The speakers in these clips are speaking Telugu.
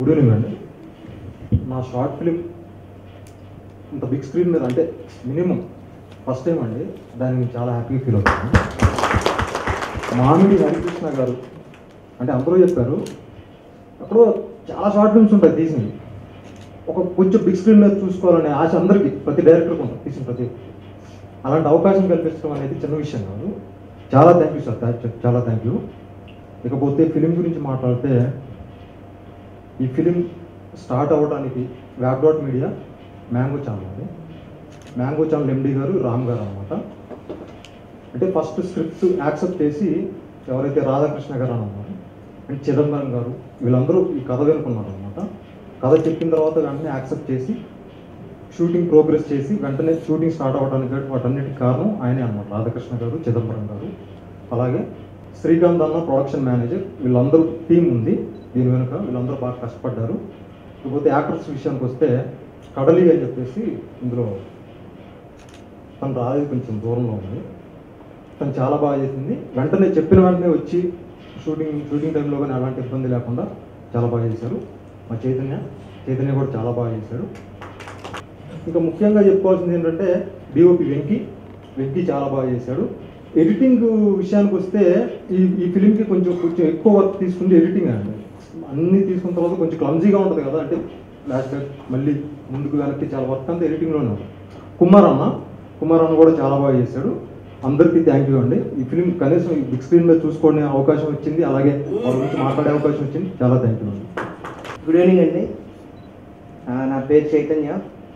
గుడ్ ఈవినింగ్ అండి నా షార్ట్ ఫిలిం ఇంత బిగ్ స్క్రీన్ మీద అంటే మినిమం ఫస్ట్ టైం అండి దాన్ని నేను చాలా హ్యాపీగా ఫీల్ అవుతాను మామిడి హరికృష్ణ గారు అంటే అందరూ చెప్పారు అక్కడ చాలా షార్ట్ ఫిల్మ్స్ ఉంటాయి తీసినవి ఒక కొంచెం బిగ్ స్క్రీన్ మీద చూసుకోవాలనే ఆశ అందరికీ ప్రతి డైరెక్టర్కి ఉంటుంది తీసిన ప్రతి అలాంటి అవకాశం కల్పించడం అనేది చిన్న విషయం కాదు చాలా థ్యాంక్ యూ సార్ థ్యాంక్- చాలా థ్యాంక్ యూ ఇకపోతే ఫిలిం గురించి మాట్లాడితే ఈ ఫిలిం స్టార్ట్ అవ్వడానికి వ్యాబ్ డాట్ మీడియా మ్యాంగో ఛానల్ అండి మ్యాంగో ఛానల్ ఎండి గారు రామ్ గారు అనమాట అంటే ఫస్ట్ స్క్రిప్ట్ యాక్సెప్ట్ చేసి ఎవరైతే రాధాకృష్ణ గారు అని ఉన్నారు అండ్ చిదంబరం గారు వీళ్ళందరూ ఈ కథ వినుకున్నారు అనమాట కథ చెప్పిన తర్వాత వెంటనే యాక్సెప్ట్ చేసి షూటింగ్ ప్రోగ్రెస్ చేసి వెంటనే షూటింగ్ స్టార్ట్ అవ్వడానికి వాటన్నిటికి కారణం ఆయనే అనమాట రాధాకృష్ణ గారు చిదంబరం గారు అలాగే శ్రీకాంత్ అన్న ప్రొడక్షన్ మేనేజర్ వీళ్ళందరూ టీం ఉంది దీని వెనుక వీళ్ళందరూ బాగా కష్టపడ్డారు ఇకపోతే యాక్టర్స్ విషయానికి వస్తే కడలి అని చెప్పేసి ఇందులో తను రాది కొంచెం దూరంలో ఉంది తను చాలా బాగా చేసింది వెంటనే చెప్పిన వెంటనే వచ్చి షూటింగ్ షూటింగ్ టైంలో కానీ అలాంటి ఇబ్బంది లేకుండా చాలా బాగా చేశారు మా చైతన్య చైతన్య కూడా చాలా బాగా చేశారు ఇంకా ముఖ్యంగా చెప్పుకోవాల్సింది ఏంటంటే డిఓపి వెంకీ వెంకీ చాలా బాగా చేశాడు ఎడిటింగ్ విషయానికి వస్తే ఈ ఈ ఫిలింకి కొంచెం కొంచెం ఎక్కువ వర్క్ తీసుకుంది ఎడిటింగ్ అండి అన్ని తీసుకున్న తర్వాత కొంచెం క్లమ్జీగా ఉంటుంది కదా అంటే ఫ్లాష్ బ్యాక్ మళ్ళీ ముందుకు వెనక్కి చాలా వర్క్ అంతా ఎడిటింగ్లోనే ఉంది కుమార్ అన్న కుమార్ అన్న కూడా చాలా బాగా చేశాడు అందరికీ థ్యాంక్ యూ అండి ఈ ఫిలిం కనీసం ఈ బిగ్ స్క్రీన్ మీద చూసుకునే అవకాశం వచ్చింది అలాగే వాళ్ళ గురించి మాట్లాడే అవకాశం వచ్చింది చాలా థ్యాంక్ యూ అండి గుడ్ ఈవినింగ్ అండి ఆ, నా పేరు చైతన్య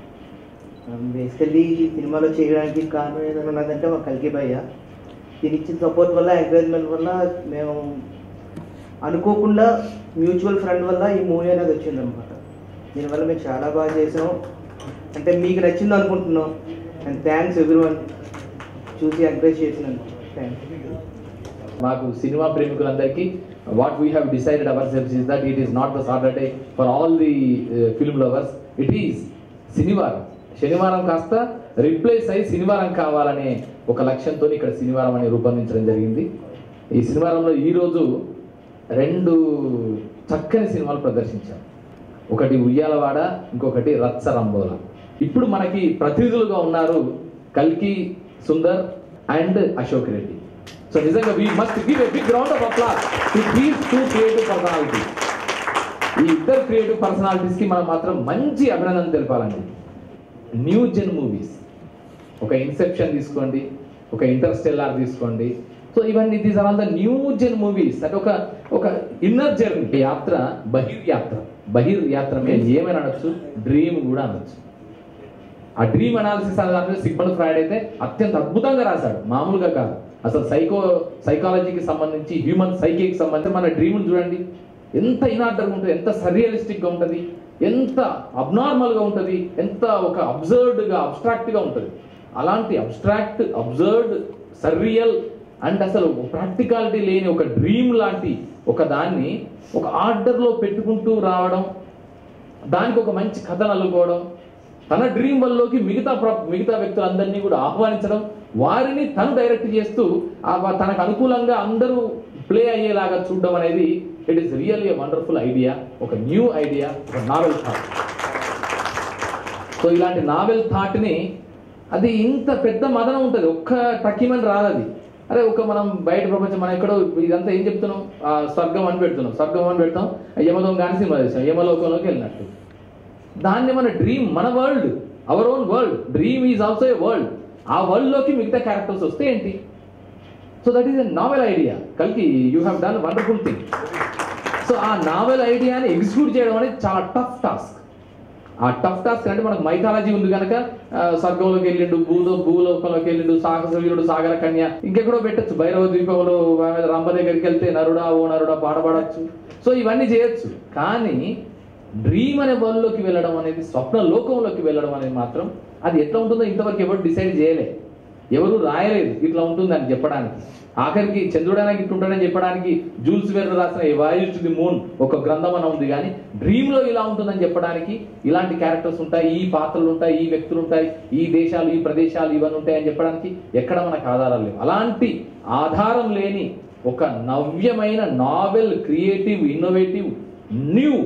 బేసికల్లీ ఈ సినిమాలో చేయడానికి కారణం ఏదైనా ఉన్నదంటే మా కల్కి భయ్య దీని ఇచ్చిన సపోర్ట్ వల్ల ఎంకరేజ్మెంట్ వల్ల మేము అనుకోకుండా మ్యూచువల్ ఫ్రెండ్ వల్ల ఈ మూవీ అనేది వచ్చింది అనమాట దీనివల్ల మేము చాలా బాగా చేసాం అంటే మీకు నచ్చింది అనుకుంటున్నాం అండ్ థ్యాంక్స్ ఎవ్రీ వన్ చూసి ఎంకరేజ్ చేసినందుకు థ్యాంక్స్ మాకు సినిమా ప్రేమికులందరికీ what we have decided ourselves is that it is not the Saturday for all the film lovers it is శనివారం శనివారం కాస్త రిప్లేస్ అయి శనివారం కావాలనే ఒక లక్ష్యంతో ఇక్కడ శనివారం అని రూపొందించడం జరిగింది ఈ శనివారంలో ఈరోజు రెండు చక్కని సినిమాలు ప్రదర్శించాం ఒకటి ఉయ్యాలవాడ ఇంకొకటి రచ్చ రంబోల ఇప్పుడు మనకి ప్రతినిధులుగా ఉన్నారు కల్కి సుందర్ అండ్ అశోక్ రెడ్డి సో నిజంగా we must give a big round of applause to these two creative personality ఈ ఇద్దరు క్రియేటివ్ పర్సనాలిటీస్ కి మనం మాత్రం మంచి అభినందన తెలపాలండి న్యూ జెన్ మూవీస్ ఒక ఇన్సెప్షన్ తీసుకోండి ఒక ఇంటర్స్టెల్లార్ తీసుకోండి సో ఇవన్నీ these are all the new gen movies అంటే ఒక ఒక ఇన్నర్ జర్నీ యాత్ర బహిర్ యాత్ర బహిర్ యాత్ర మీద ఏమైనా అనొచ్చు డ్రీమ్ కూడా అనొచ్చు ఆ డ్రీమ్ అనాలిసిస్ అనే సిగ్మల్ ఫ్రాయిడ్ అయితే అత్యంత అద్భుతంగా రాశాడు మామూలుగా కాదు అసలు సైకో సైకాలజీకి సంబంధించి హ్యూమన్ సైకికి సంబంధించి మన డ్రీమ్ చూడండి ఎంత ఇనార్డర్గా ఉంటుంది ఎంత సర్రియలిస్టిక్గా ఉంటుంది ఎంత అబ్నార్మల్గా ఉంటుంది ఎంత ఒక అబ్జర్వ్డ్గా అబ్స్ట్రాక్ట్గా ఉంటుంది అలాంటి అబ్స్ట్రాక్ట్ అబ్జర్వ్డ్ సర్రియల్ అండ్ అసలు ప్రాక్టికాలిటీ లేని ఒక డ్రీమ్ లాంటి ఒక దాన్ని ఒక ఆర్డర్లో పెట్టుకుంటూ రావడం దానికి ఒక మంచి కథను అల్లుకోవడం తన డ్రీమ్ వల్లోకి మిగతా ప్ర- మిగతా వ్యక్తులందరినీ కూడా ఆహ్వానించడం వారిని తను డైరెక్ట్ చేస్తూ ఆ వా- తనకు అనుకూలంగా అందరూ ప్లే అయ్యేలాగా చూడడం అనేది it is really wonderful idea ఒక న్యూ ఐడియా ఒక నావెల్ థాట్ సో ఇలాంటి నావెల్ థాట్ని అది ఇంత పెద్ద మదనం ఉంటుంది ఒక్క టక్కిమని రాదు అది అరే ఒక మనం బయట ప్రపంచం మనం ఎక్కడో ఇదంతా ఏం చెప్తున్నాం ఆ స్వర్గం అని పెడుతున్నాం స్వర్గం అని పెడతాం యమదం కానీ సినిమా చేసాం యమలోకంలోకి వెళ్ళినట్టు దాన్ని మన డ్రీమ్ మన world our own world dream is also a world ఆ వరల్డ్ లోకి మిగతా క్యారెక్టర్స్ వస్తే ఏంటి so that is a novel idea కలికి you have done wonderful thing so ఆ నావెల్ ఐడియాని ఎగ్జిక్యూట్ చేయడం అనేది చాలా టఫ్ టాస్క్ ఆ టఫ్ టాస్క్ అంటే మనకు మైథాలజీ ఉంది కనుక ఆ, స్వర్గంలోకి వెళ్ళిండు భూలో భూలోకంలోకి వెళ్ళిండు సాహస వీరుడు సాగర కన్య ఇంకెక్కడో పెట్టచ్చు భైరవ ద్వీపంలో ఆమె రంభ దగ్గరికి వెళ్తే నరుడా ఓ నరుడా పాట పాడచ్చు సో ఇవన్నీ చేయొచ్చు కానీ డ్రీమ్ అనే వరల్డ్లోకి వెళ్ళడం అనేది స్వప్న లోకంలోకి వెళ్ళడం అనేది మాత్రం అది ఎట్లా ఉంటుందో ఇంతవరకు ఎవరు డిసైడ్ చేయలే ఎవరు రాయలేదు ఇట్లా ఉంటుంది అని చెప్పడానికి ఆఖరికి చంద్రుడానికి ఇట్లా ఉంటాడని చెప్పడానికి జూల్స్ వేర్ రాసిన వాయుస్ టు ది మూన్ ఒక గ్రంథం అని ఉంది కానీ డ్రీమ్ లో ఇలా ఉంటుందని చెప్పడానికి ఇలాంటి క్యారెక్టర్స్ ఉంటాయి ఈ పాత్రలు ఉంటాయి ఈ వ్యక్తులు ఉంటాయి ఈ దేశాలు ఈ ప్రదేశాలు ఇవన్నీ ఉంటాయి అని చెప్పడానికి ఎక్కడ మనకు ఆధారాలు లేవు అలాంటి ఆధారం లేని ఒక నవ్యమైన నావెల్ క్రియేటివ్ ఇన్నోవేటివ్ న్యూ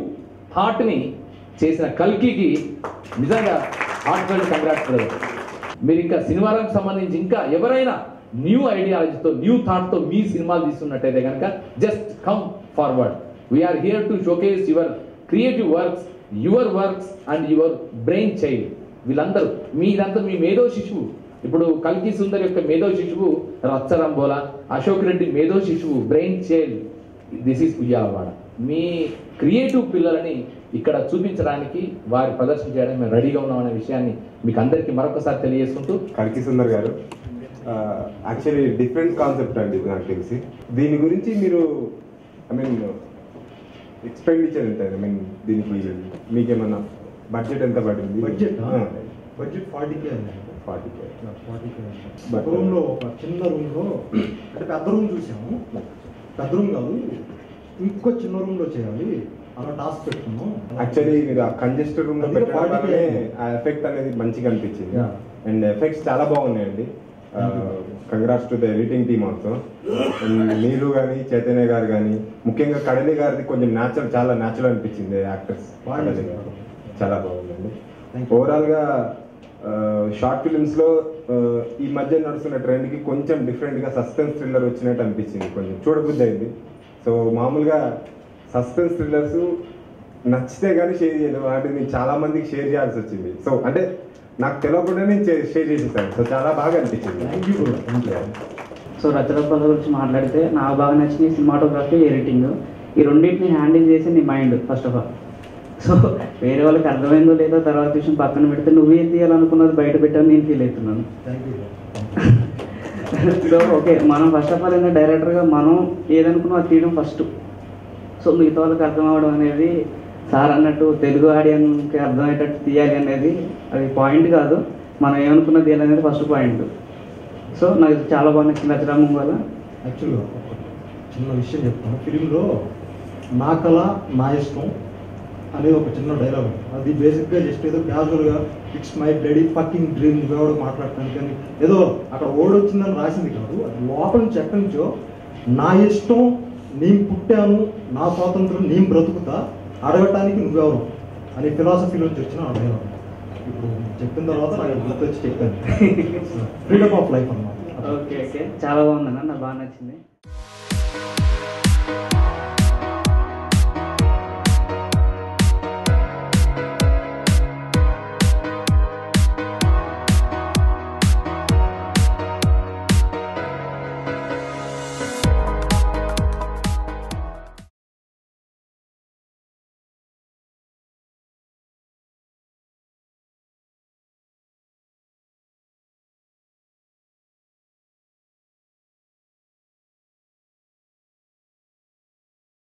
థాట్ని చేసిన కల్కికి నిజంగా హార్ట్ ఫెల్ట్ కంగ్రాట్స్ బ్రదర్ మీరు ఇంకా సినిమాలకు సంబంధించి ఇంకా ఎవరైనా న్యూ ఐడియాలజీతో న్యూ థాట్తో మీ సినిమాలు తీస్తున్నట్టయితే కనుక just come forward we're here to showcase your creative works your works and your brain child వీళ్ళందరూ మీరంతా మీ మేధో శిశువు ఇప్పుడు కల్కి సుందర్ యొక్క మేధో శిశువు రచ్చరంబోలా అశోక్ రెడ్డి మేధో శిశువు brain child this is Uyyalawada మీ క్రియేటివ్ పిల్లలని ఇక్కడ చూపించడానికి వారి ప్రదర్శన చేయడానికి మేము రెడీగా ఉన్నాం అనే విషయాన్ని మీకు అందరికీ మరొకసారి తెలియజేసుకుంటూ కల్కి సుందర్ గారు యాక్చువల్లీ డిఫరెంట్ కాన్సెప్ట్ అండి ఇది నాకు తెలిసి దీని గురించి మీరు ఐ మీన్ ఎక్స్పెండిచర్ ఎంత ఐ మీన్ దీనికి మీకేమన్నా బడ్జెట్ ఎంత పడింది బడ్జెట్ బడ్జెట్ ఫార్టీకే అండి ఫార్టీ కే ఫార్టీకే But- ఒక రూమ్ లో ఒక చిన్న రూమ్ లో అంటే పెద్ద రూమ్ చూసాము పెద్ద రూమ్ కాదు ఇంకో చిన్న రూమ్ లో చేయాలి అలా టాస్క్ పెట్టుకున్నాం యాక్చువల్లీ మీరు ఆ కంజెస్టెడ్ రూమ్ లో అది పెట్టడం 40K. వల్లనే ఆ ఎఫెక్ట్ అనేది మంచిగా అనిపించింది Yeah. అండ్ ఎఫెక్ట్స్ చాలా బాగున్నాయండి congrats to the editing team also మీరు కానీ చైతన్య గారు కానీ ముఖ్యంగా కడలి గారిది కొంచెం న్యాచురల్ చాలా న్యాచురల్ అనిపించింది యాక్టర్స్ బాగా కడలి చేశారు. గారు చాలా బాగుందండి Thank you. ఓవరాల్ గా షార్ట్ ఫిల్మ్స్ లో ఆ, ఈ మధ్య నడుస్తున్న ట్రెండ్ కి కొంచెం డిఫరెంట్ గా సస్పెన్స్ థ్రిల్లర్ వచ్చినట్టు అనిపించింది కొంచెం చూడబుద్ధి అయింది సో మామూలుగా సస్పెన్స్ థ్రిల్లర్స్ నచ్చితే కానీ షేర్ చేయలేదు వాటిని చాలా మందికి షేర్ చేయాల్సి వచ్చింది సో అంటే నాకు తెలియకుండా నేను షేర్ చేసేసాను సో చాలా బాగా అనిపించింది thank you thank you so రచరత్నాల గురించి మాట్లాడితే నాకు బాగా నచ్చిన సినిమాటోగ్రఫీ ఎడిటింగ్ ఈ రెండింటిని హ్యాండిల్ చేసి నీ mind first of all so వేరే వాళ్ళకి అర్థమైందో లేదో తర్వాత విషయం పక్కన పెడితే నువ్వేం తీయాలనుకున్నది బయట పెట్టాను నేను ఫీల్ అవుతున్నాను థ్యాంక్ యూ సో ఓకే మనం ఫస్ట్ ఆఫ్ ఆల్ ఏంటంటే డైరెక్టర్గా మనం ఏదనుకున్నా అది తీయడం ఫస్ట్ సో మిగతా వాళ్ళకి అర్థం అవ్వడం అనేది సార్ అన్నట్టు తెలుగు ఆడియన్కి అర్థమయ్యేటట్టు తీయాలి అనేది అది పాయింట్ కాదు మనం ఏమనుకున్నది తీయాలి అనేది ఫస్ట్ పాయింట్ సో నాకు చాలా బాగా నచ్చింది రచరామం వల్ల యాక్చువల్గా ఒక చిన్న విషయం చెప్తాను ఫిలింలో నా కళ నా ఇష్టం అనేది ఒక చిన్న డైలాగ్ ఉంది. అది బేసిక్గా జస్ట్ ఏదో క్యాజువల్గా it's my bloody fucking dream ఎవడు మాట్లాడటానికి కానీ ఏదో అక్కడ ఓడి వచ్చిందని రాసింది కాదు అది లోపల నుంచి ఎక్కడి నుంచో నా ఇష్టం నేను పుట్టాను నా స్వాతంత్రం నేను బ్రతుకుతా అడగటానికి నువ్వెవరు అనే ఫిలాసఫీ నుంచి వచ్చిన ఆ డైలాగ్ ఇప్పుడు చెప్పిన తర్వాత నాకు గుర్తొచ్చి చెప్పాను ఫ్రీడమ్ ఆఫ్ లైఫ్ అన్నమాట ఓకే ఓకే చాలా బాగుందన్న నాకు బాగా నచ్చింది